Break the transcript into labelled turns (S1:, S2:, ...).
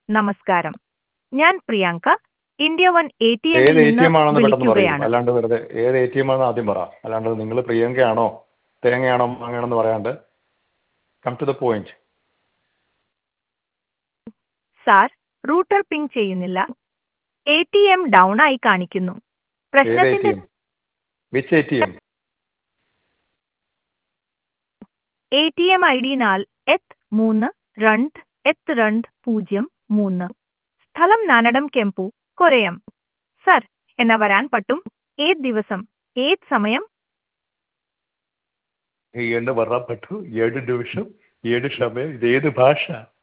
S1: നമസ്കാരം ഞാൻ Priyanka India one A T
S2: ഏത് എ ടി
S1: എമ്മിൽ
S2: എം ആണെന്ന്
S1: നിന്ന്
S2: പെട്ടെന്ന് പറയൂ
S1: വിളിക്കുകയാണ്
S2: അല്ലാണ്ട് വെറുതെ ഏത് എ ടി എം ആണെന്ന് ആദ്യം പറ അല്ലാണ്ട് നിങ്ങൾ പ്രിയങ്കയാണോ തേങ്ങയാണോ മാങ്ങയാണോ എന്ന് പറയാണ്ട് come to the point
S1: sir router ping ചെയ്യുന്നില്ല എ ടി എം ഡൗൺ ആയി കാണിക്കുന്നു
S2: ഏത് എ ടി
S1: പ്രശ്നത്തിന്റെ
S2: M which A T M
S1: A T M I D നാൽ എത്ത് മൂന്ന് രണ്ട് എത്ത് രണ്ട് പൂജ്യം മൂന്ന് സ്ഥലം നാനടം കെമ്പു കൊരയം സർ എന്ന വരാൻ പറ്റും ഏത് ദിവസം ഏത് സമയം
S2: എന്ന് പറയാൻ പറ്റൂ ഏഴ് നിമിഷം ഏഴ് സമയം ഇത് ഏത് ഭാഷ